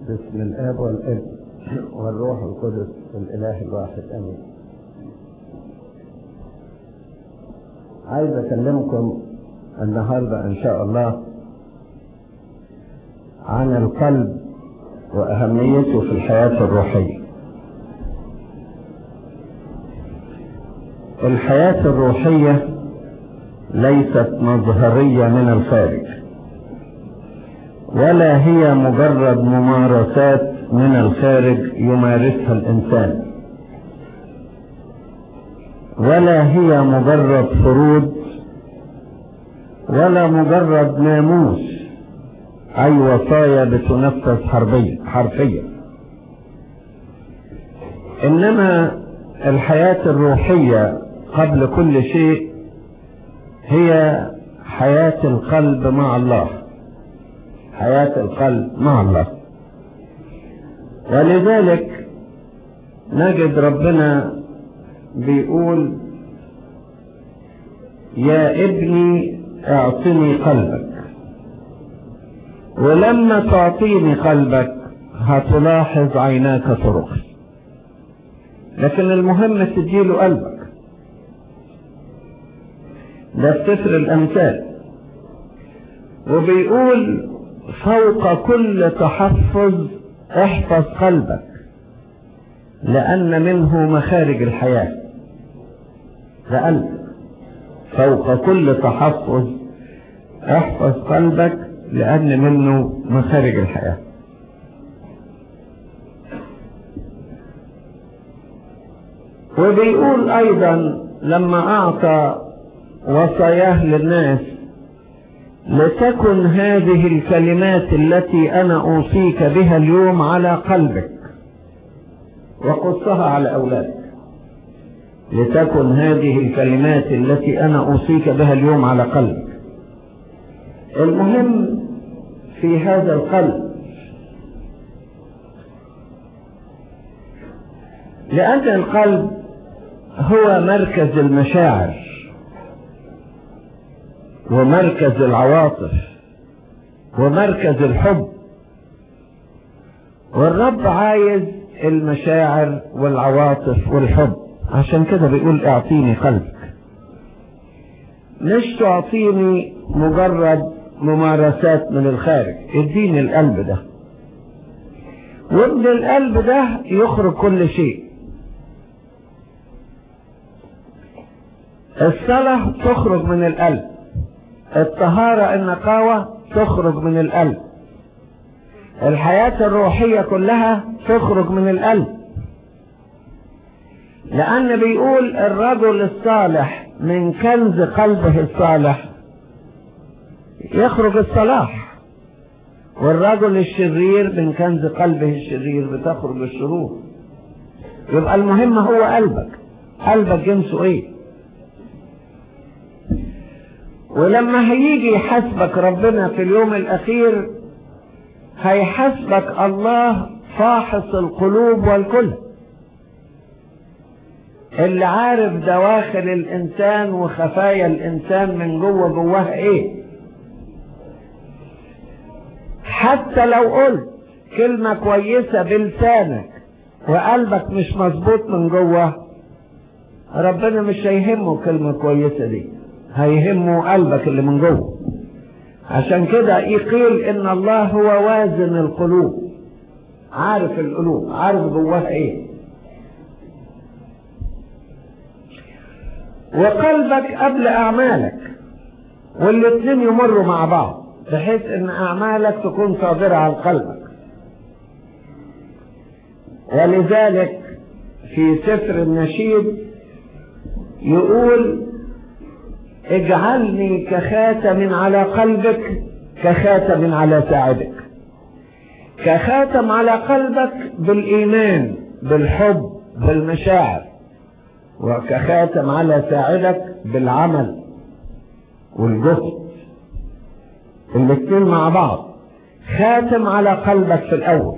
باسم الآب والابن والروح القدس الإله الواحد آمين عايز أكلمكم النهاردة إن شاء الله عن القلب وأهميته في الحياة الروحية الحياة الروحية ليست مظهرية من الخارج ولا هي مجرد ممارسات من الخارج يمارسها الإنسان ولا هي مجرد فروض ولا مجرد ناموس أي وصايا بتنفذ حربيا حرفيا إنما الحياة الروحية قبل كل شيء هي حياة القلب مع الله حياة القلب مع الله ولذلك نجد ربنا بيقول يا ابني اعطني قلبك ولما تعطيني قلبك هتلاحظ عيناك طرقي لكن المهم تديله قلبك ده في سفر الامثال وبيقول فوق كل تحفظ احفظ قلبك لأن منه مخارج الحياة ده قلبك فوق كل تحفظ احفظ قلبك لأن منه مخارج الحياة وبيقول أيضا لما أعطى وصاياه للناس لتكن هذه الكلمات التي أنا أوصيك بها اليوم على قلبك وقصها على أولادك لتكن هذه الكلمات التي أنا أوصيك بها اليوم على قلبك المهم في هذا القلب لأن القلب هو مركز المشاعر ومركز العواطف ومركز الحب والرب عايز المشاعر والعواطف والحب عشان كده بيقول اعطيني قلبك مش تعطيني مجرد ممارسات من الخارج اديني القلب ده ومن القلب ده يخرج كل شيء الصلاة تخرج من القلب الطهارة النقاوة تخرج من القلب الحياة الروحية كلها تخرج من القلب لأن بيقول الرجل الصالح من كنز قلبه الصالح يخرج الصلاح والرجل الشرير من كنز قلبه الشرير بتخرج الشرور يبقى المهم هو قلبك قلبك جنسه ايه ولما هيجي يحاسبك ربنا في اليوم الاخير هيحاسبك الله فاحص القلوب والكل اللي عارف دواخل الانسان وخفايا الانسان من جوه جواها ايه حتى لو قلت كلمة كويسة بلسانك وقلبك مش مظبوط من جوه ربنا مش هيهمه كلمة كويسة دي هيهمه قلبك اللي من جوه عشان كده يقيل ان الله هو وازن القلوب عارف القلوب عارف جواها ايه وقلبك قبل اعمالك والاتنين يمروا مع بعض بحيث ان اعمالك تكون صادرة عن قلبك ولذلك في سفر النشيد يقول اجعلني كخاتم على قلبك كخاتم على ساعدك كخاتم على قلبك بالايمان بالحب بالمشاعر وكخاتم على ساعدك بالعمل والجهد الاثنين مع بعض خاتم على قلبك في الاول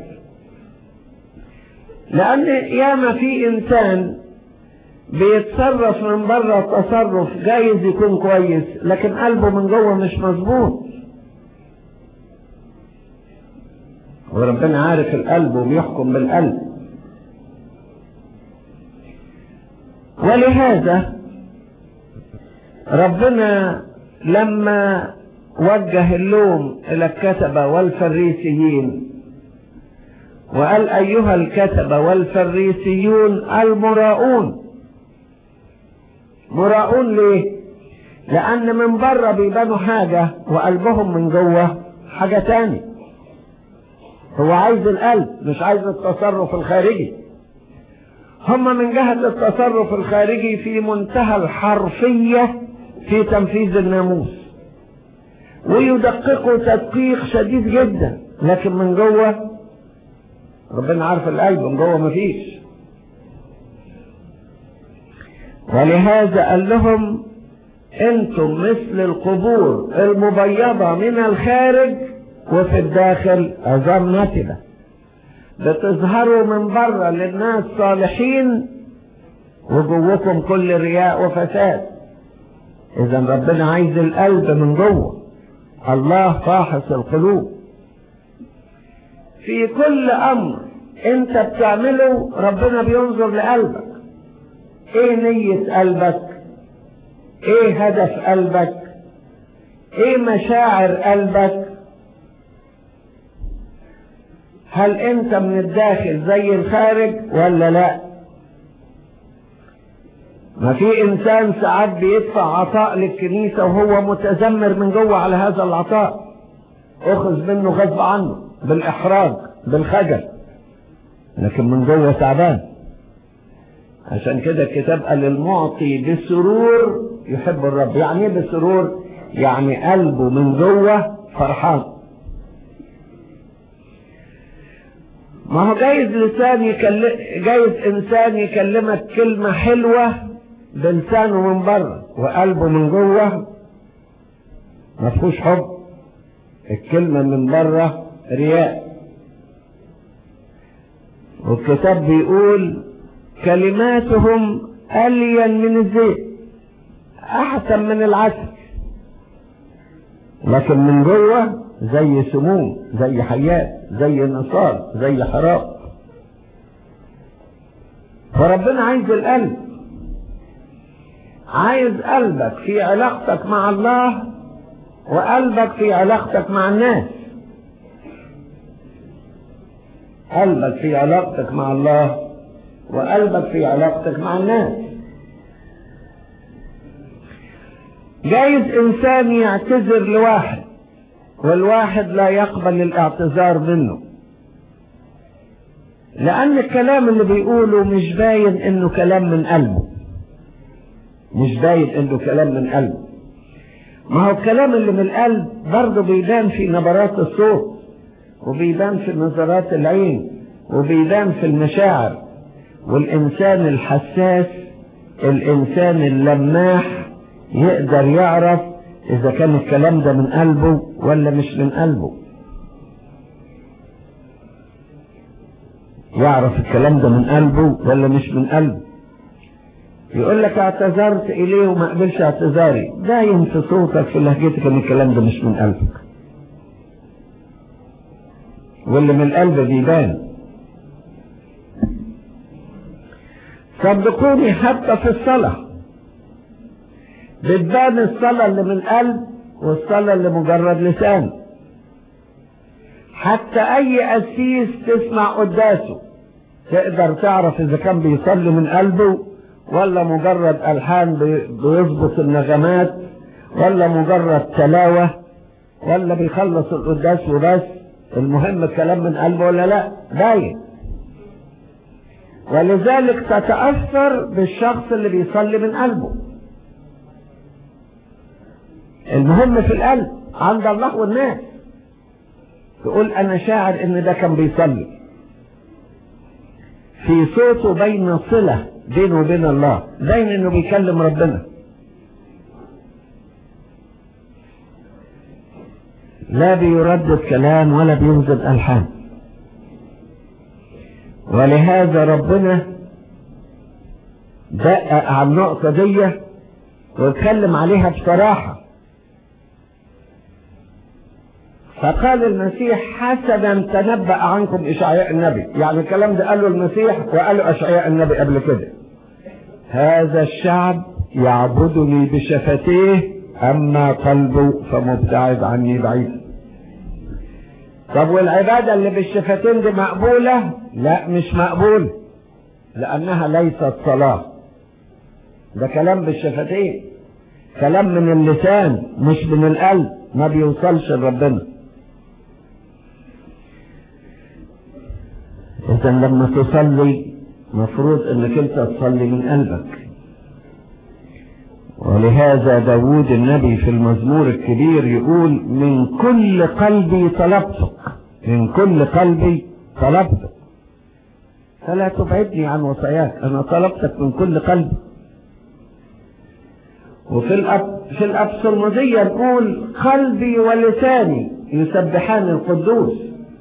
لان ياما في انسان بيتصرف من بره تصرف جايز يكون كويس لكن قلبه من جوه مش مظبوط وربنا عارف القلب وبيحكم بالقلب ولهذا ربنا لما وجه اللوم الى الكتبة والفريسيين وقال ايها الكتبة والفريسيون المراؤون مراؤون ليه لان من بره بيبانوا حاجة وقلبهم من جوه حاجة تاني هو عايز القلب مش عايز التصرف الخارجي هم من جهة التصرف الخارجي في منتهى الحرفية في تنفيذ الناموس ويدققوا تدقيق شديد جدا لكن من جوه ربنا عارف القلب من جوه مفيش ولهذا قال لهم انتم مثل القبور المبيضة من الخارج وفي الداخل عظام نتبة بتظهروا من بره للناس صالحين وجوكم كل رياء وفساد اذا ربنا عايز القلب من جوه الله فاحص القلوب في كل امر انت بتعمله ربنا بينظر لقلبك ايه نية قلبك ايه هدف قلبك ايه مشاعر قلبك هل انت من الداخل زي الخارج ولا لا ما في انسان ساعات بيدفع عطاء للكنيسة وهو متذمر من جوه على هذا العطاء اخذ منه غصب عنه بالاحراج بالخجل لكن من جوه تعبان عشان كده الكتاب قال المعطي بسرور يحب الرب يعني ايه بسرور يعني قلبه من جوه فرحان ما هو جايز لسان يكلم جايز انسان يكلمك كلمة حلوة بلسانه من بره وقلبه من جوه ما فيهوش حب الكلمة من بره رياء والكتاب بيقول كلماتهم ألين من الزيت أحسن من العسل لكن من جوه زي سموم زي حيات زي نصار زي حرام فربنا عايز القلب عايز قلبك في علاقتك مع الله وقلبك في علاقتك مع الناس قلبك في علاقتك مع الله وقلبك في علاقتك مع الناس جايز انسان يعتذر لواحد والواحد لا يقبل الاعتذار منه لان الكلام اللي بيقوله مش باين انه كلام من قلبه مش باين انه كلام من قلبه ما هو الكلام اللي من القلب برضه بيبان في نبرات الصوت وبيبان في نظرات العين وبيبان في المشاعر والإنسان الحساس الإنسان اللماح يقدر يعرف إذا كان الكلام ده من قلبه ولا مش من قلبه يعرف الكلام ده من قلبه ولا مش من قلبه يقول لك اعتذرت إليه وما قبلش اعتذاري باين في صوتك في لهجتك إن الكلام ده مش من قلبك واللي من القلب بيبان صدقوني حتى في الصلاة بتبان الصلاة اللي من القلب والصلاة اللي مجرد لسان حتى أي قسيس تسمع قداسه تقدر تعرف إذا كان بيصلي من قلبه ولا مجرد ألحان بيظبط النغمات ولا مجرد تلاوة ولا بيخلص القداس وبس المهم الكلام من قلبه ولا لا باين ولذلك تتأثر بالشخص اللي بيصلي من قلبه المهم في القلب عند الله والناس تقول انا شاعر ان ده كان بيصلي في صوته بين صلة بينه وبين الله باين انه بيكلم ربنا لا بيردد كلام ولا بينزل ألحان ولهذا ربنا دقق على النقطة دي واتكلم عليها بصراحة فقال المسيح حسنا تنبأ عنكم إشعياء النبي يعني الكلام ده قاله المسيح وقاله أشعياء النبي قبل كده هذا الشعب يعبدني بشفتيه أما قلبه فمبتعد عني بعيد طب والعبادة اللي بالشفتين دي مقبولة لا مش مقبولة لأنها ليست صلاة ده كلام بالشفتين كلام من اللسان مش من القلب ما بيوصلش لربنا إذا لما تصلي مفروض انك انت تصلي من قلبك ولهذا داود النبي في المزمور الكبير يقول من كل قلبي طلبتك من كل قلبي طلبتك فلا تبعدني عن وصاياك انا طلبتك من كل قلبي وفي الأب في الأبصرمدية نقول قلبي ولساني يسبحان القدوس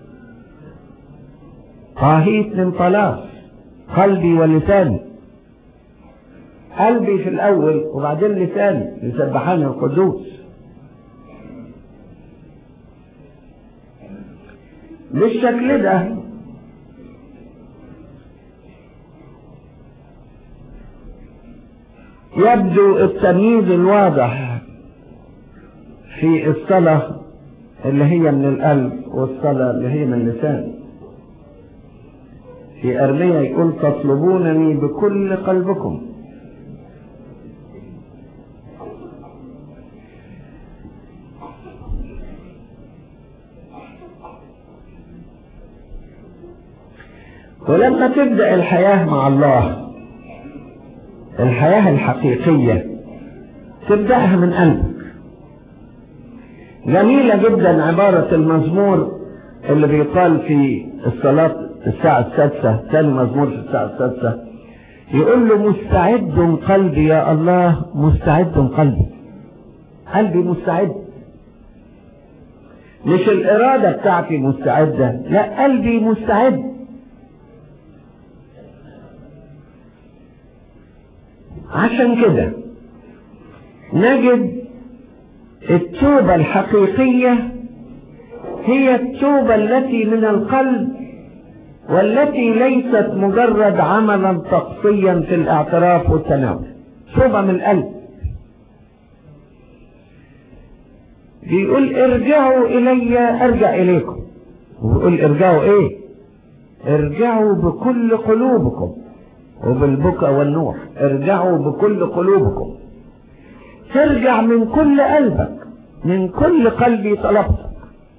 طاهيت من طلاق قلبي ولساني قلبي في الأول وبعدين لساني يسبحان القدوس بالشكل ده يبدو التمييز الواضح في الصلاة اللي هي من القلب والصلاة اللي هي من اللسان في أرمية يقول تطلبونني بكل قلبكم ولما تبدأ الحياة مع الله الحياة الحقيقية تبدأها من قلبك جميلة جدا عبارة المزمور اللي بيقال في الصلاة الساعة السادسة ثاني مزمور في الساعة السادسة يقول له مستعد قلبي يا الله مستعد قلبي قلبي مستعد مش الإرادة بتاعتي مستعدة لا قلبي مستعد عشان كده نجد التوبة الحقيقية هي التوبة التي من القلب والتي ليست مجرد عملا طقسيا في الاعتراف والتناول توبة من القلب بيقول ارجعوا الي ارجع اليكم ويقول ارجعوا ايه ارجعوا بكل قلوبكم وبالبكا والنوح ارجعوا بكل قلوبكم ترجع من كل قلبك من كل قلبي طلبتك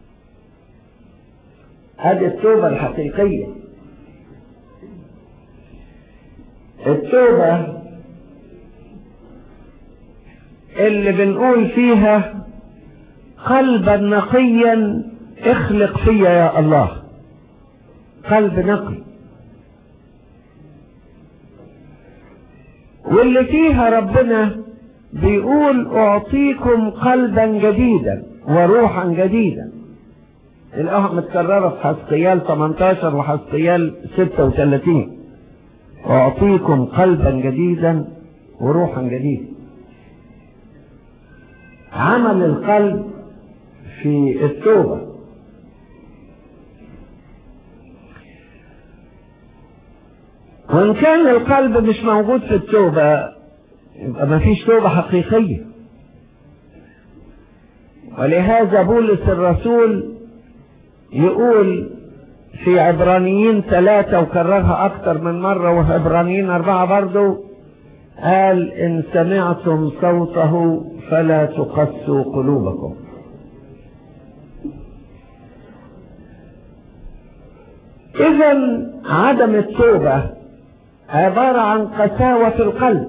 هذه التوبة الحقيقية التوبة اللي بنقول فيها قلبا نقيا اخلق فيا يا الله قلب نقي واللي فيها ربنا بيقول اعطيكم قلبا جديدا وروحا جديدا الآية متكررة في حسقيال 18 وحسقيال 36 أعطيكم قلبا جديدا وروحا جديدا عمل القلب في التوبة وإن كان القلب مش موجود في التوبة يبقى ما فيش توبة حقيقية ولهذا بولس الرسول يقول في عبرانيين ثلاثة وكررها أكثر من مرة وفي عبرانيين أربعة برضو قال إن سمعتم صوته فلا تقسوا قلوبكم إذا عدم التوبة عبارة عن قساوة في القلب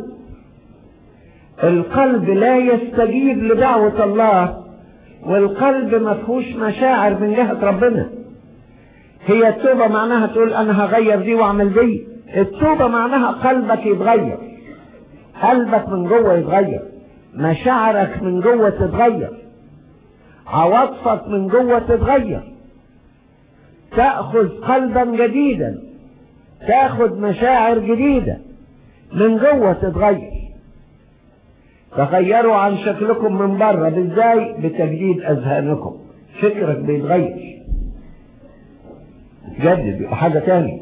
القلب لا يستجيب لدعوة الله والقلب ما فيهوش مشاعر من جهة ربنا هي التوبة معناها تقول أنا هغير دي وأعمل دي التوبة معناها قلبك يتغير قلبك من جوه يتغير مشاعرك من جوه تتغير عواطفك من جوه تتغير تأخذ قلبا جديدا تاخذ مشاعر جديدة من جوه تتغير تغيروا عن شكلكم من بره ازاي بتجديد اذهانكم فكرك بيتغير تجدد يبقى حاجة تاني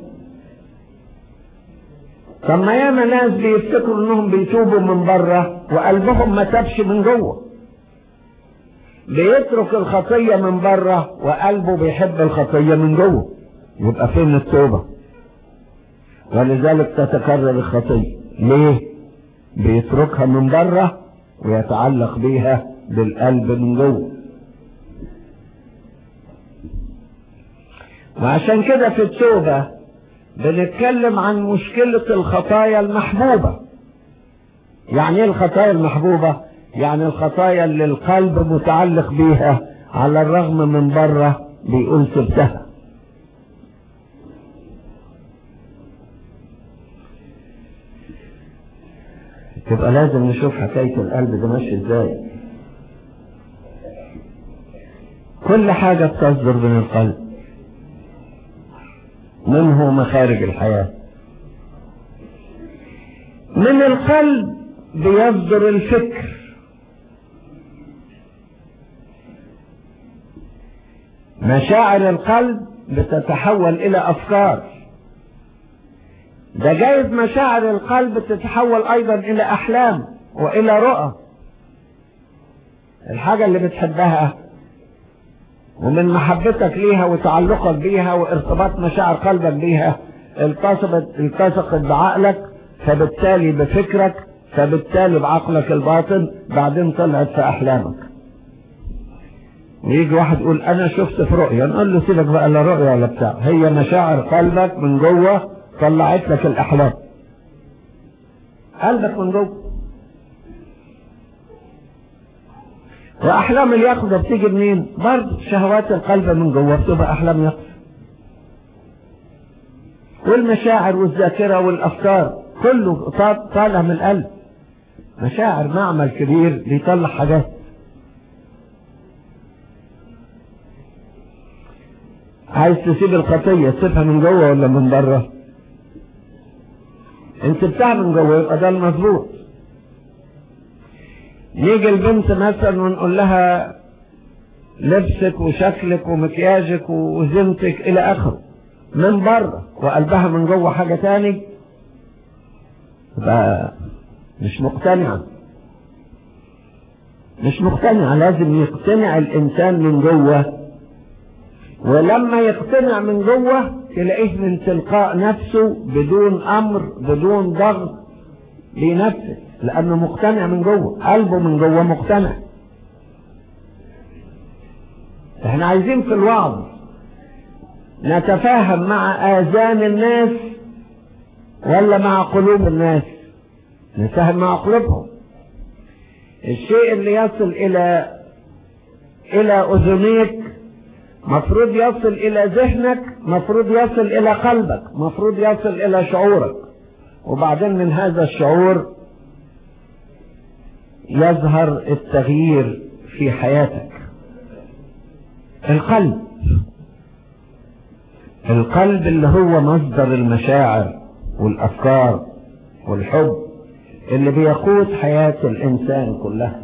طب ما ياما ناس بيفتكروا انهم بيتوبوا من بره وقلبهم ما تابش من جوه بيترك الخطية من بره وقلبه بيحب الخطية من جوه يبقى فين التوبة ولذلك تتكرر الخطية ليه بيتركها من بره ويتعلق بيها بالقلب من جوه وعشان كده في التوبة بنتكلم عن مشكلة الخطايا المحبوبة يعني ايه الخطايا المحبوبة يعني الخطايا اللي القلب متعلق بيها على الرغم من بره بيقول سبتها تبقى لازم نشوف حكاية القلب ده ماشي ازاي كل حاجة بتصدر من القلب منه مخارج الحياة من القلب بيصدر الفكر مشاعر القلب بتتحول الى افكار ده جايز مشاعر القلب تتحول ايضا الى احلام والى رؤى الحاجة اللي بتحبها ومن محبتك ليها وتعلقك بيها وارتباط مشاعر قلبك بيها التصقت التصقت بعقلك فبالتالي بفكرك فبالتالي بعقلك الباطن بعدين طلعت في احلامك ويجي واحد يقول انا شفت في رؤيا نقول له سيبك بقى لا رؤيا ولا بتاع هي مشاعر قلبك من جوه طلعت لك الاحلام قلبك من جوه واحلام اليقظه بتيجي منين برضه شهوات القلب من جوه بتبقى احلام يقظه والمشاعر والذاكره والافكار كله طالع من القلب مشاعر معمل كبير بيطلع حاجات عايز تسيب الخطيه تسيبها من جوه ولا من بره انت بتاع من جوه يبقى ده المظبوط نيجي البنت مثلا ونقول لها لبسك وشكلك ومكياجك وزنتك الى اخره من بره وقلبها من جوه حاجه تاني يبقى مش مقتنعه مش مقتنعه لازم يقتنع الانسان من جوه ولما يقتنع من جوه تلاقيه من تلقاء نفسه بدون امر بدون ضغط بنفسه لانه مقتنع من جوه قلبه من جوه مقتنع احنا عايزين في الوعظ نتفاهم مع اذان الناس ولا مع قلوب الناس نتفاهم مع قلوبهم الشيء اللي يصل الى الى اذنيك مفروض يصل الى ذهنك مفروض يصل الى قلبك مفروض يصل الى شعورك وبعدين من هذا الشعور يظهر التغيير في حياتك القلب القلب اللي هو مصدر المشاعر والافكار والحب اللي بيقود حياة الانسان كلها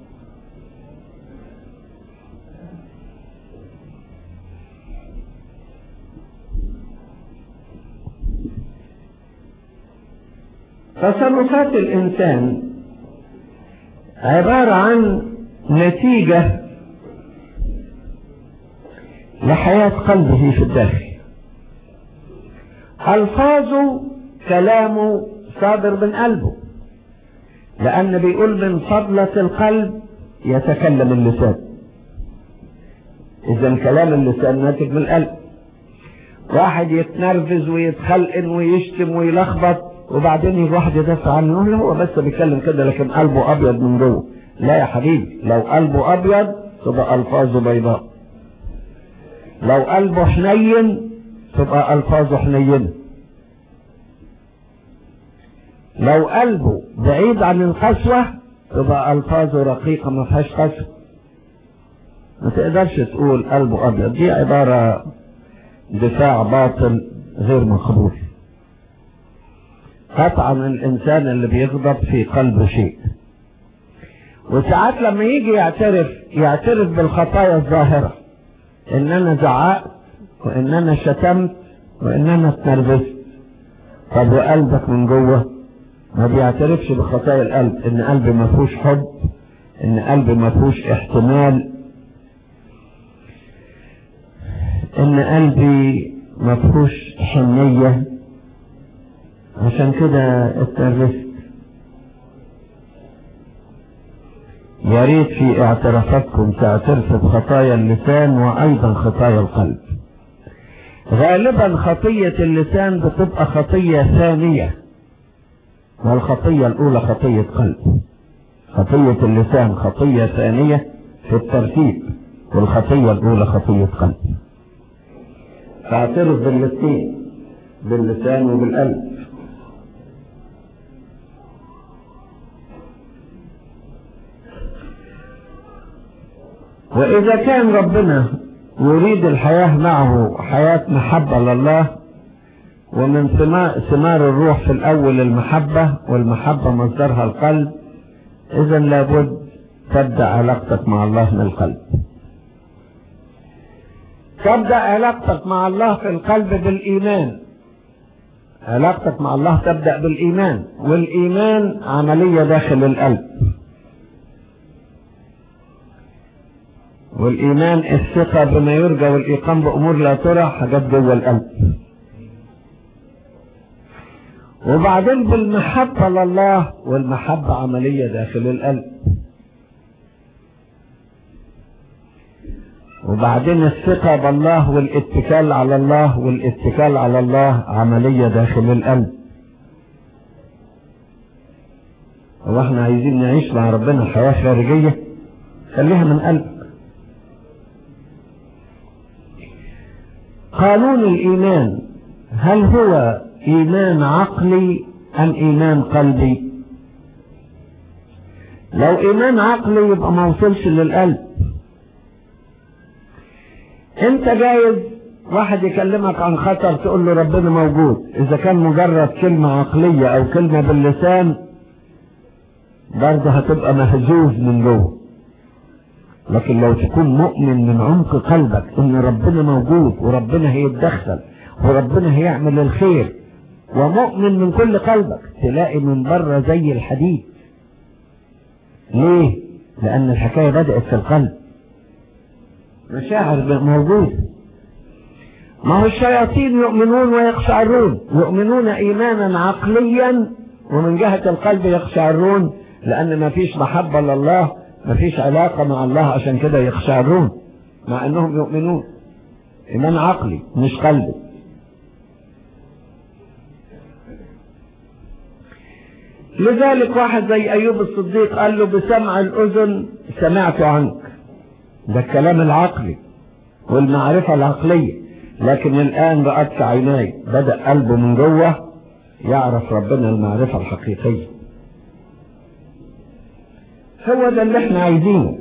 تصرفات الانسان عبارة عن نتيجة لحياة قلبه في الداخل ألفاظه كلامه صادر من قلبه لأن بيقول من فضلة القلب يتكلم اللسان إذا كلام اللسان ناتج من القلب واحد يتنرفز ويتخلقن ويشتم ويلخبط وبعدين يجي واحد يدافع عنه يقول هو بس بيتكلم كده لكن قلبه ابيض من جوه لا يا حبيبي لو قلبه ابيض تبقى الفاظه بيضاء لو قلبه حنين تبقى الفاظه حنينه لو قلبه بعيد عن القسوة تبقى الفاظه رقيقة ما فيهاش قسوة ما تقدرش تقول قلبه ابيض دي عبارة دفاع باطل غير مقبول قطعا الانسان اللي بيغضب في قلبه شيء وساعات لما يجي يعترف يعترف بالخطايا الظاهرة ان انا زعقت وان انا شتمت وان انا اتنرفزت طب وقلبك من جوه ما بيعترفش بخطايا القلب ان قلبي ما فيهوش حب ان قلبي ما فيهوش احتمال ان قلبي ما فيهوش حنية عشان كده اتنرفزت يا ريت في اعترافاتكم تعترفوا بخطايا اللسان وايضا خطايا القلب غالبا خطية اللسان بتبقى خطية ثانية والخطية الاولى خطية قلب خطية اللسان خطية ثانية في الترتيب والخطية الاولى خطية قلب فاعترف بالاثنين باللسان وبالقلب وإذا كان ربنا يريد الحياة معه حياة محبة لله ومن ثمار الروح في الأول المحبة والمحبة مصدرها القلب إذا لابد تبدأ علاقتك مع الله من القلب تبدأ علاقتك مع الله في القلب بالإيمان علاقتك مع الله تبدأ بالإيمان والإيمان عملية داخل القلب والإيمان الثقة بما يرجى والإيقان بأمور لا ترى حاجات جوه القلب وبعدين بالمحبة لله والمحبة عملية داخل القلب وبعدين الثقة بالله والاتكال على الله والاتكال على الله عملية داخل القلب هو احنا عايزين نعيش مع ربنا حياة خارجية خليها من قلبك قانون الإيمان هل هو إيمان عقلي أم إيمان قلبي لو إيمان عقلي يبقى ما وصلش للقلب انت جايز واحد يكلمك عن خطر تقول له ربنا موجود اذا كان مجرد كلمة عقلية او كلمة باللسان برضه هتبقى مهزوز من جوه لكن لو تكون مؤمن من عمق قلبك ان ربنا موجود وربنا هيتدخل وربنا هيعمل الخير ومؤمن من كل قلبك تلاقي من بره زي الحديد ليه لان الحكاية بدأت في القلب مشاعر موجودة ما هو الشياطين يؤمنون ويقشعرون يؤمنون ايمانا عقليا ومن جهة القلب يقشعرون لان ما فيش محبة لله ما فيش علاقة مع الله عشان كده يقشعرون مع انهم يؤمنون ايمان عقلي مش قلبي لذلك واحد زي ايوب الصديق قال له بسمع الاذن سمعت عنك ده الكلام العقلي والمعرفة العقلية لكن الآن رأتك عيناي بدأ قلبه من جوه يعرف ربنا المعرفة الحقيقية هو ده اللي احنا عايزينه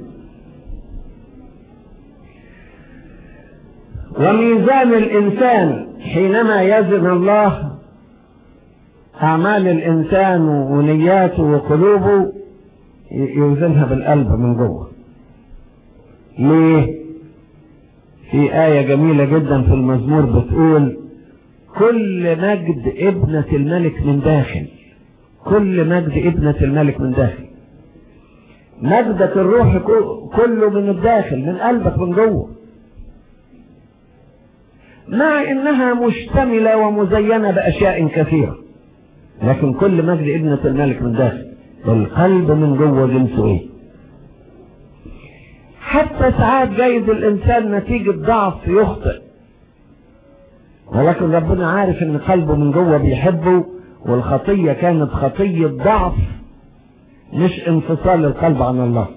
وميزان الإنسان حينما يزن الله أعمال الإنسان ونياته وقلوبه يوزنها بالقلب من جوه ليه في آية جميلة جدا في المزمور بتقول كل مجد ابنة الملك من داخل كل مجد ابنة الملك من داخل مجدك الروح كله من الداخل من قلبك من جوه مع انها مشتملة ومزينة باشياء كثيرة لكن كل مجد ابنة الملك من داخل القلب من جوه جنسه ايه حتى ساعات جايز الانسان نتيجة ضعف يخطئ ولكن ربنا عارف ان قلبه من جوه بيحبه والخطية كانت خطية ضعف مش انفصال القلب عن الله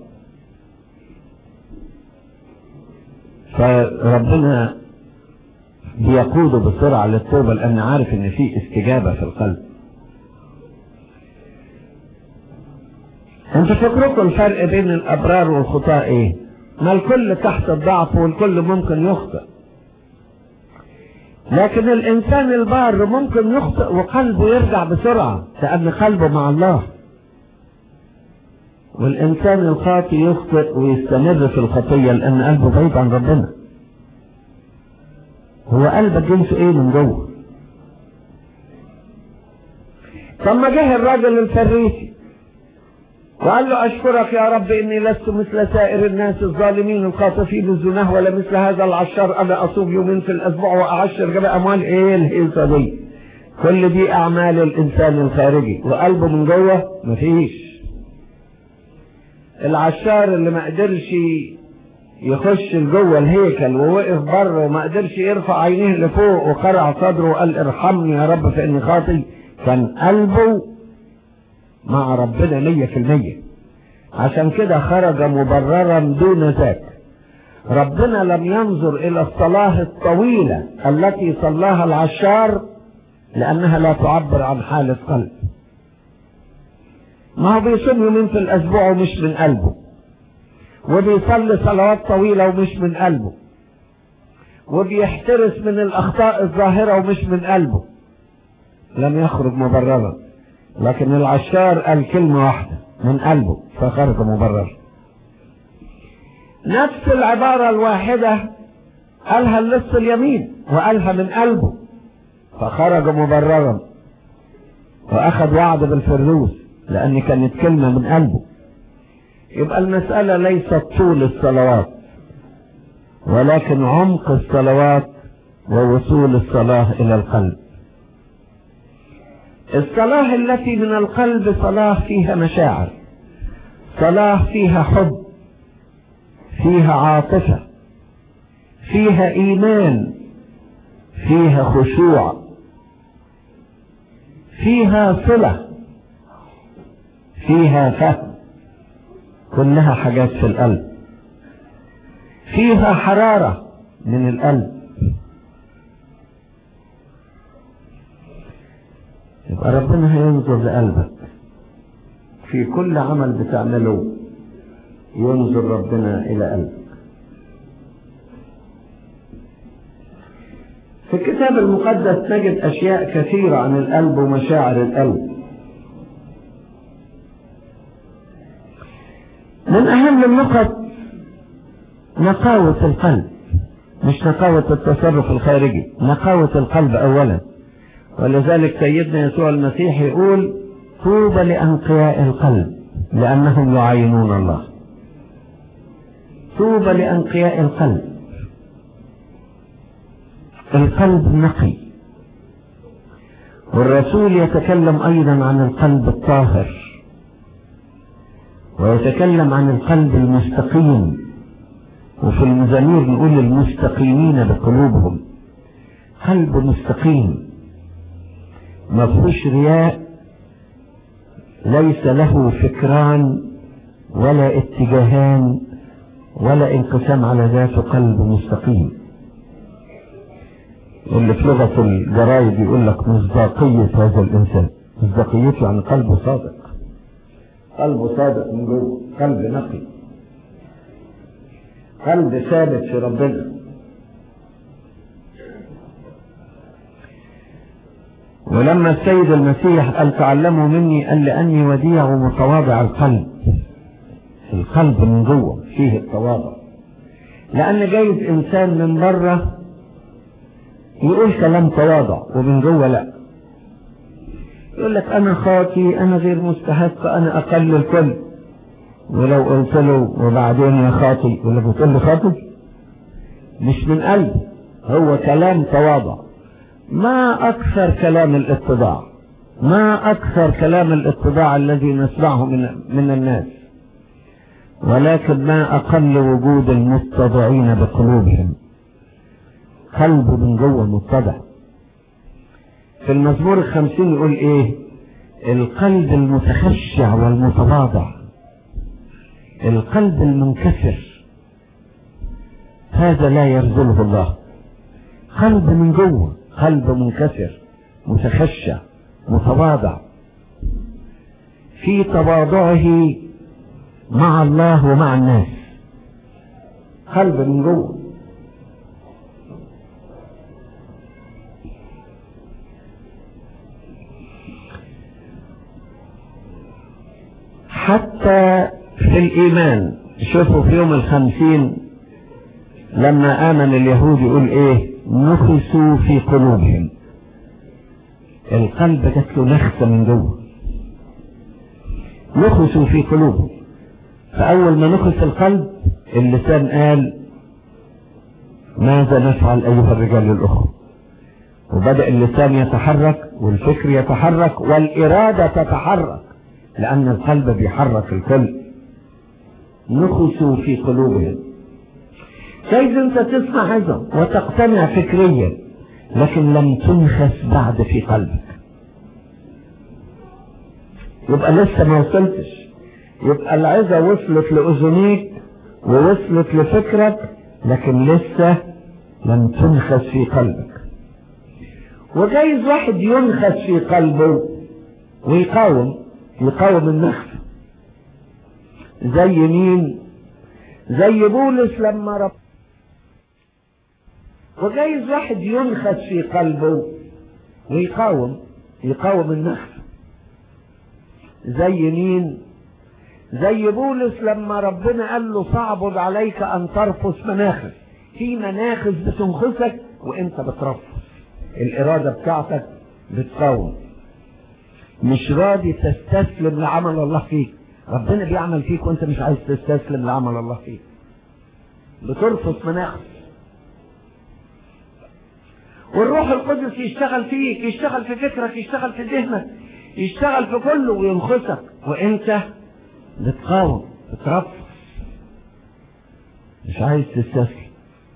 فربنا بيقوده بسرعة للتوبة لأن عارف إن في استجابة في القلب. أنت فكركم الفرق بين الأبرار والخطاة إيه؟ ما الكل تحت الضعف والكل ممكن يخطئ. لكن الإنسان البار ممكن يخطئ وقلبه يرجع بسرعة لأن قلبه مع الله. والإنسان الخاطئ يخطئ ويستمر في الخطية لأن قلبه بعيد عن ربنا هو قلبك جنسه ايه من جوه طب ما جه الراجل الفريسي وقال له اشكرك يا رب اني لست مثل سائر الناس الظالمين القاطفين الزناه ولا مثل هذا العشار انا اصوم يومين في الاسبوع واعشر جميع اموال ايه الهيصه دي كل دي اعمال الانسان الخارجي وقلبه من جوه مفيش العشار اللي ما قدرش يخش لجوه الهيكل ووقف بره وما قدرش يرفع عينيه لفوق وقرع صدره وقال ارحمني يا رب فاني خاطي كان قلبه مع ربنا مية في المية عشان كده خرج مبررا دون ذاك ربنا لم ينظر الى الصلاة الطويلة التي صلاها العشار لانها لا تعبر عن حالة قلب ما هو بيصوم يومين في الاسبوع ومش من قلبه وبيصلي صلوات طويلة ومش من قلبه وبيحترس من الاخطاء الظاهرة ومش من قلبه لم يخرج مبررا لكن العشار قال كلمة واحدة من قلبه فخرج مبرر نفس العبارة الواحدة قالها اللص اليمين وقالها من قلبه فخرج مبررا واخذ وعد بالفردوس لان كانت كلمة من قلبه يبقى المسألة ليست طول الصلوات ولكن عمق الصلوات ووصول الصلاة الى القلب الصلاة التي من القلب صلاة فيها مشاعر صلاة فيها حب فيها عاطفة فيها ايمان فيها خشوع فيها صلة فيها فهم كلها حاجات في القلب فيها حرارة من القلب يبقى ربنا هينظر لقلبك في كل عمل بتعمله ينظر ربنا إلى قلبك في الكتاب المقدس نجد أشياء كثيرة عن القلب ومشاعر القلب من أهم النقط نقاوة القلب مش نقاوة التصرف الخارجي نقاوة القلب أولا ولذلك سيدنا يسوع المسيح يقول طوبى لأنقياء القلب لأنهم يعاينون الله طوبى لأنقياء القلب القلب نقي والرسول يتكلم أيضا عن القلب الطاهر ويتكلم عن القلب المستقيم وفي المزامير نقول المستقيمين بقلوبهم قلب مستقيم ما فيهوش رياء ليس له فكران ولا اتجاهان ولا انقسام على ذاته قلب مستقيم اللي في لغة الجرايد يقول لك مصداقية هذا الإنسان مصداقيته يعني قلبه صادق قلبه صادق من جوه قلب نقي قلب ثابت في ربنا ولما السيد المسيح قال تعلموا مني قال لأني وديع ومتواضع القلب القلب من جوه فيه التواضع لأن جايز إنسان من بره يقول كلام تواضع ومن جوه لا يقول لك أنا خاطي أنا غير مستحق أنا أقل الكل ولو قلت له وبعدين يا خاطي يقول لك بتقول لي خاطي مش من قلب هو كلام تواضع ما أكثر كلام الاتضاع ما أكثر كلام الاتضاع الذي نسمعه من, من الناس ولكن ما أقل وجود المتضعين بقلوبهم قلب من جوه متضع في المزمور الخمسين يقول ايه القلب المتخشع والمتواضع القلب المنكسر هذا لا يرزله الله قلب من جوه قلب منكسر متخشع متواضع في تواضعه مع الله ومع الناس قلب من جوه حتى في الإيمان شوفوا في يوم الخمسين لما آمن اليهود يقول إيه نخسوا في قلوبهم القلب جات له نخسة من جوه نخسوا في قلوبهم فأول ما نخس القلب اللسان قال ماذا نفعل أيها الرجال الأخرى وبدأ اللسان يتحرك والفكر يتحرك والإرادة تتحرك لأن القلب بيحرك الكل نخسوا في قلوبهم جايز انت تسمع هذا وتقتنع فكريا لكن لم تنخس بعد في قلبك يبقى لسه ما وصلتش يبقى العظة وصلت لأذنيك ووصلت لفكرك لكن لسه لم تنخس في قلبك وجايز واحد ينخس في قلبه ويقاوم يقاوم النخس زي مين زي بولس لما رب وجايز واحد ينخس في قلبه ويقاوم يقاوم النخس زي مين زي بولس لما ربنا قال له صعب عليك ان ترفس مناخس في مناخس بتنخسك وانت بترفس الاراده بتاعتك بتقاوم مش راضي تستسلم لعمل الله فيك ربنا بيعمل فيك وانت مش عايز تستسلم لعمل الله فيك بترفض مناخس والروح القدس يشتغل فيك يشتغل في فكرك يشتغل في ذهنك يشتغل في كله وينخسك وانت بتقاوم بترفض مش عايز تستسلم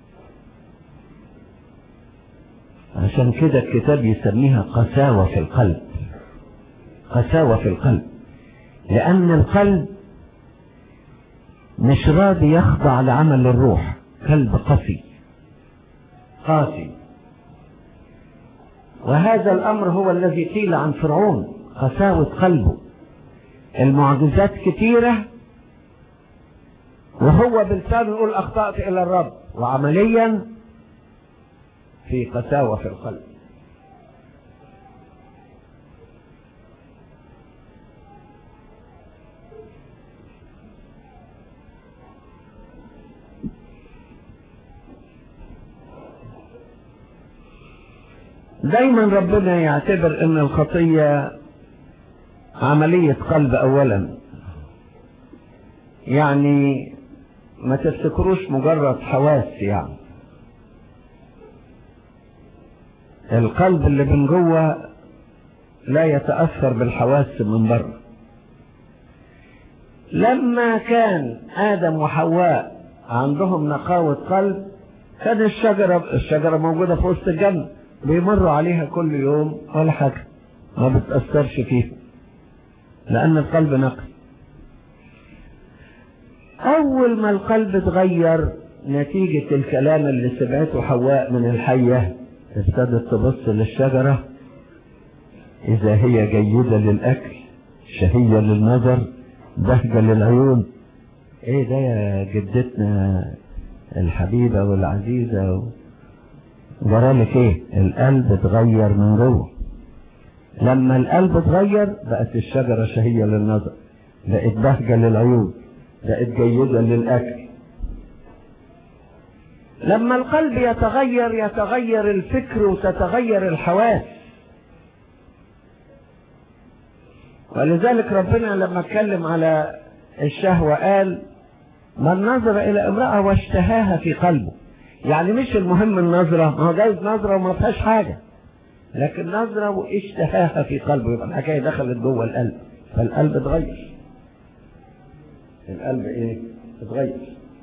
عشان كده الكتاب يسميها قساوة في القلب قساوة في القلب لأن القلب مش راضي يخضع لعمل الروح قلب قسي قاسي وهذا الأمر هو الذي قيل عن فرعون قساوة قلبه المعجزات كثيرة وهو بلسانه يقول أخطأت إلى الرب وعمليا في قساوة في القلب دايما ربنا يعتبر ان الخطية عملية قلب اولا يعني ما تفتكروش مجرد حواس يعني القلب اللي من جوه لا يتأثر بالحواس من بره لما كان آدم وحواء عندهم نقاوة قلب كان الشجرة الشجرة موجودة في وسط الجنة بيمروا عليها كل يوم ولا حاجة ما بتأثرش فيها لأن القلب نقي أول ما القلب اتغير نتيجة الكلام اللي سمعته حواء من الحية ابتدت تبص للشجرة إذا هي جيدة للأكل شهية للنظر بهجة للعيون إيه ده يا جدتنا الحبيبة والعزيزة و... جرالك إيه القلب اتغير من جوه لما القلب اتغير بقت الشجرة شهية للنظر بقت بهجة للعيون بقت جيدة للأكل لما القلب يتغير يتغير الفكر وتتغير الحواس ولذلك ربنا لما اتكلم على الشهوة قال من نظر إلى امرأة واشتهاها في قلبه يعني مش المهم النظرة ما هو جايز نظرة وما فيهاش حاجة لكن نظرة واشتهاها في قلبه يبقى الحكاية دخلت جوه القلب فالقلب اتغير القلب ايه اتغير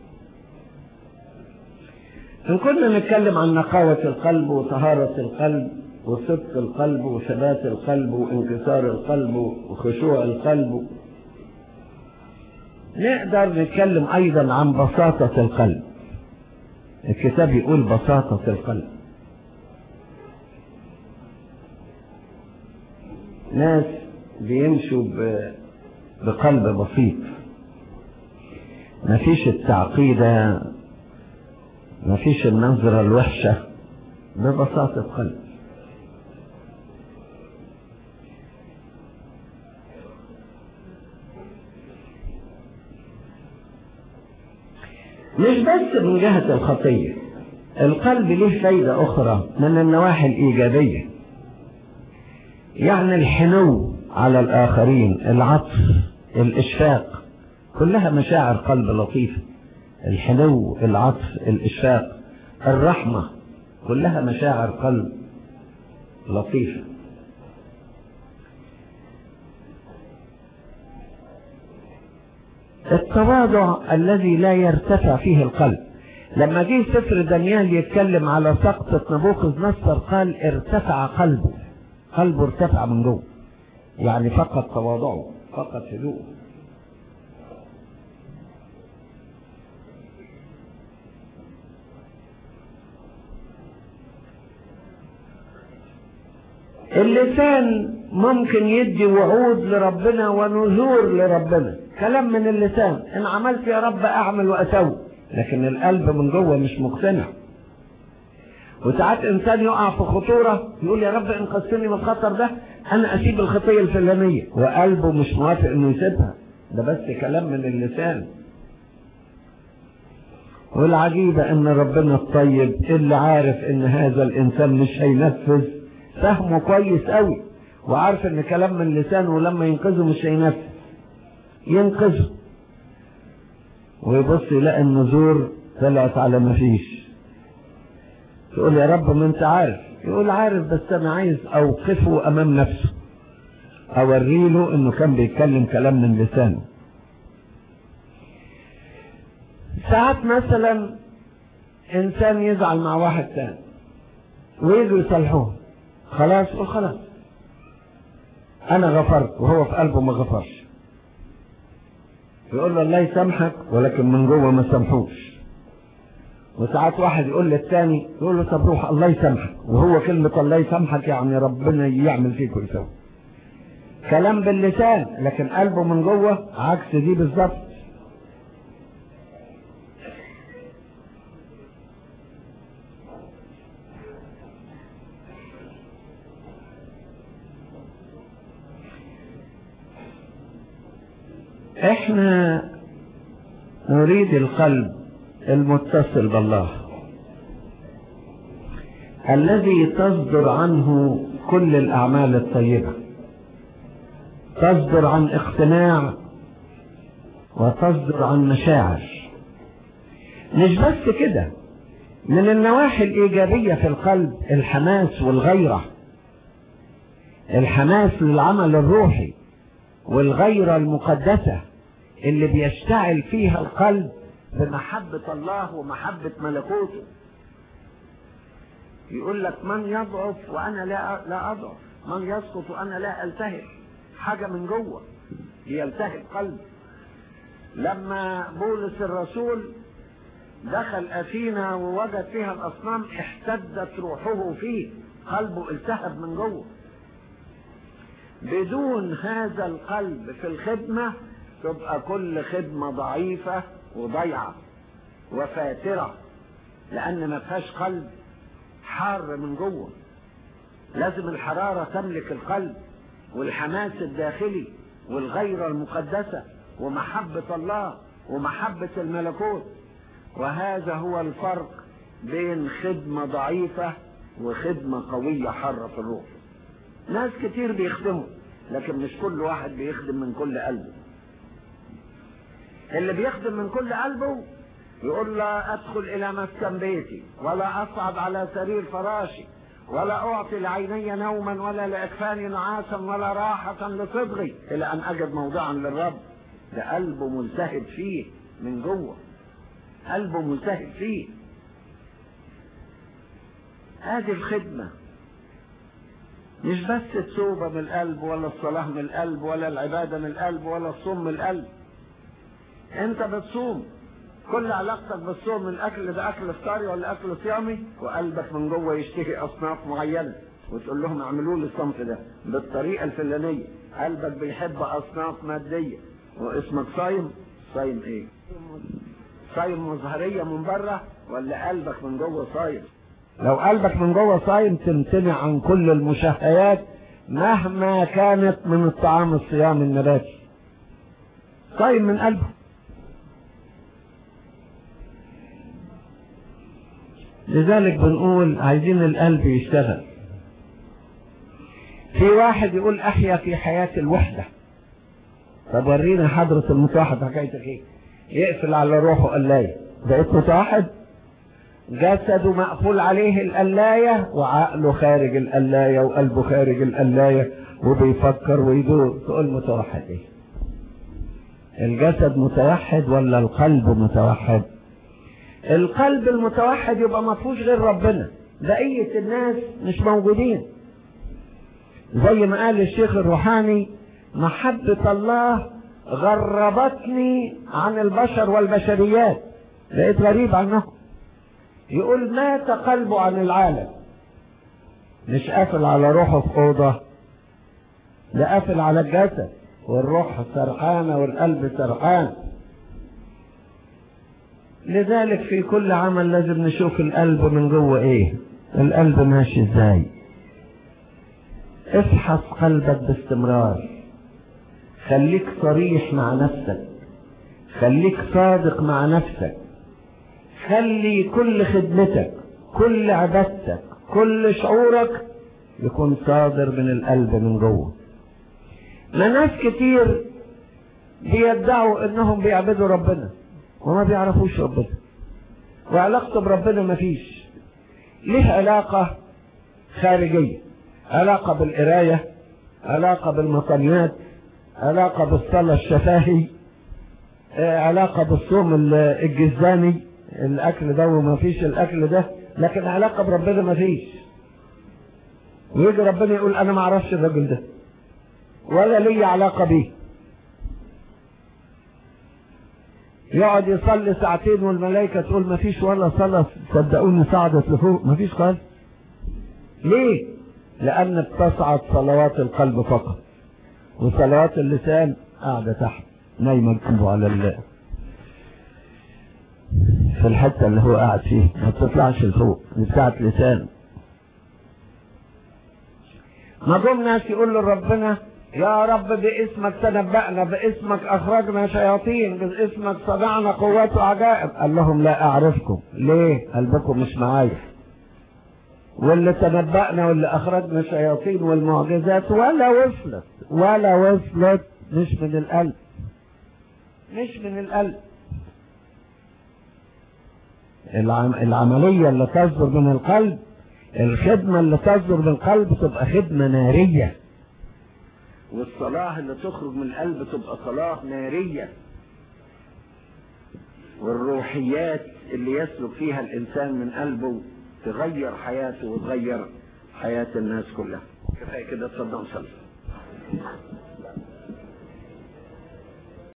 إن كنا نتكلم عن نقاوة القلب وطهارة القلب وصدق القلب وثبات القلب وانكسار القلب وخشوع القلب نقدر نتكلم أيضا عن بساطة القلب الكتاب يقول بساطة القلب ناس بيمشوا بقلب بسيط مفيش التعقيدة مفيش النظرة الوحشة ببساطة قلب مش بس من جهة الخطية القلب له فايدة أخرى من النواحي الإيجابية يعني الحنو على الآخرين العطف الإشفاق كلها مشاعر قلب لطيفة الحنو العطف الإشفاق الرحمة كلها مشاعر قلب لطيفة التواضع الذي لا يرتفع فيه القلب لما جه سفر دانيال يتكلم على سقطة نبوخذ نصر قال ارتفع قلبه قلبه ارتفع من جوه يعني فقد تواضعه فقد هدوءه اللسان ممكن يدي وعود لربنا ونذور لربنا كلام من اللسان ان عملت يا رب اعمل واسوي لكن القلب من جوه مش مقتنع وساعات انسان يقع في خطوره يقول يا رب انقذتني من الخطر ده انا اسيب الخطيه الفلانيه وقلبه مش موافق انه يسيبها ده بس كلام من اللسان والعجيبة ان ربنا الطيب اللي عارف ان هذا الانسان مش هينفذ فهمه كويس قوي وعارف ان كلام من لسانه لما ينقذه مش هينفذ ينقذه ويبص يلاقي النذور طلعت على ما فيش تقول يا رب ما انت عارف يقول عارف بس انا عايز اوقفه امام نفسه اوريله انه كان بيتكلم كلام من لسانه ساعات مثلا انسان يزعل مع واحد تاني ويجوا يصلحوه خلاص يقول خلاص انا غفرت وهو في قلبه ما غفرش يقول له الله يسامحك ولكن من جوه ما سامحوش وساعات واحد يقول للتاني يقول له طب روح الله يسامحك وهو كلمة الله يسامحك يعني ربنا يعمل فيك ويسوي كلام باللسان لكن قلبه من جوه عكس دي بالظبط احنا نريد القلب المتصل بالله الذي تصدر عنه كل الاعمال الطيبه تصدر عن اقتناع وتصدر عن مشاعر مش بس كده من النواحي الايجابيه في القلب الحماس والغيره الحماس للعمل الروحي والغيرة المقدسة اللي بيشتعل فيها القلب بمحبة الله ومحبة ملكوته يقول لك من يضعف وأنا لا لا أضعف من يسقط وأنا لا ألتهب حاجة من جوه بيلتهب قلبي لما بولس الرسول دخل أثينا ووجد فيها الأصنام احتدت روحه فيه قلبه التهب من جوه بدون هذا القلب في الخدمة تبقى كل خدمة ضعيفة وضيعة وفاترة لأن ما فيهاش قلب حار من جوه لازم الحرارة تملك القلب والحماس الداخلي والغيرة المقدسة ومحبة الله ومحبة الملكوت وهذا هو الفرق بين خدمة ضعيفة وخدمة قوية حارة في الروح ناس كتير بيخدموا لكن مش كل واحد بيخدم من كل قلبه اللي بيخدم من كل قلبه يقول لا ادخل الى مسكن بيتي ولا اصعد على سرير فراشي ولا اعطي لعيني نوما ولا لاكفاني نعاسا ولا راحة لصدغي الى ان اجد موضعا للرب ده قلبه ملتهب فيه من جوه قلبه ملتهب فيه هذه الخدمه مش بس التوبة من القلب ولا الصلاة من القلب ولا العبادة من القلب ولا الصوم من القلب انت بتصوم كل علاقتك بالصوم من الاكل ده اكل افطاري ولا اكل صيامي وقلبك من جوه يشتهي اصناف معينه وتقول لهم اعملوا لي الصنف ده بالطريقه الفلانيه قلبك بيحب اصناف ماديه واسمك صايم صايم ايه صايم مظهريه من بره ولا قلبك من جوه صايم لو قلبك من جوه صايم تمتنع عن كل المشهيات مهما كانت من الطعام الصيام النباتي صايم من قلبه لذلك بنقول عايزين القلب يشتغل في واحد يقول احيا في حياة الوحدة طب ورينا حضرة المتوحد حكايتك ايه يقفل على روحه قلاية بقيت متوحد جسده مقفول عليه القلاية وعقله خارج القلاية وقلبه خارج القلاية وبيفكر ويدور تقول متوحد ايه الجسد متوحد ولا القلب متوحد القلب المتوحد يبقى ما فيهوش غير ربنا بقية الناس مش موجودين زي ما قال الشيخ الروحاني محبة الله غربتني عن البشر والبشريات بقيت غريب عنهم يقول مات قلبه عن العالم مش قافل على روحه في أوضة ده قافل على الجسد والروح سرحانة والقلب سرحان لذلك في كل عمل لازم نشوف القلب من جوه ايه القلب ماشي ازاي افحص قلبك باستمرار خليك صريح مع نفسك خليك صادق مع نفسك خلي كل خدمتك كل عبادتك كل شعورك يكون صادر من القلب من جوه ما ناس كتير بيدعوا انهم بيعبدوا ربنا وما بيعرفوش ربنا وعلاقته بربنا ما فيش ليه علاقة خارجية علاقة بالقراية علاقة بالمطنيات علاقة بالصلاة الشفاهي علاقة بالصوم الجزاني الاكل ده وما فيش الاكل ده لكن علاقة بربنا ما فيش ويجي ربنا يقول انا ما اعرفش الراجل ده ولا لي علاقة بيه يقعد يصلي ساعتين والملائكة تقول ما فيش ولا صلاة صدقوني صعدت لفوق ما فيش خالص ليه لان بتصعد صلوات القلب فقط وصلوات اللسان قاعدة تحت نايمة قلبه على الله في الحتة اللي هو قاعد فيها ما بتطلعش لفوق دي بتاعت لسان ما جم ناس يقول لربنا يا رب باسمك تنبأنا باسمك أخرجنا شياطين باسمك صنعنا قوات وعجائب قال لهم لا أعرفكم ليه قلبكم مش معايا واللي تنبأنا واللي أخرجنا شياطين والمعجزات ولا وصلت ولا وصلت مش من القلب مش من القلب العم... العملية اللي تصدر من القلب الخدمة اللي تصدر من القلب تبقى خدمة نارية والصلاة اللي تخرج من القلب تبقى صلاة نارية والروحيات اللي يسلك فيها الإنسان من قلبه تغير حياته وتغير حياة الناس كلها كفاية كده تصدق صلي